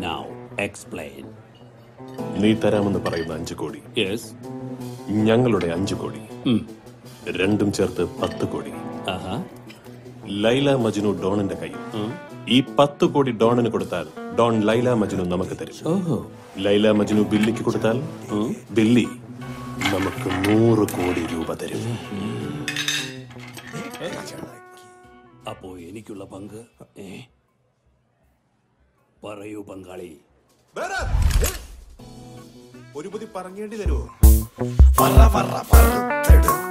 now explain നീ തരാമെന്ന് പറയുന്ന അഞ്ചു കോടി യെസ് ഞങ്ങളുടെ അഞ്ചു കോടി രണ്ടും ചേർത്ത് പത്ത് കോടി ആഹാ ലൈല മജ്നു ഡോണിന്റെ കയ്യിൽ ഈ പത്ത് കോടി ഡോണിന് കൊടുത്താൽ ഡോൺ ലൈല മജ്നു നമുക്ക് തരും ഓഹോ ലൈല മജ്നു ബില്ലിക്ക് കൊടുത്താൽ ബില്ലി നമുക്ക് നൂറ് കോടി രൂപ തരും അപ്പോ എനിക്കുള്ള പങ്ക് ഏ പറയൂ പങ്കാളി ഒരു പൊതി പറങ്ങേണ്ടി തരുമോ പറ പറ പറ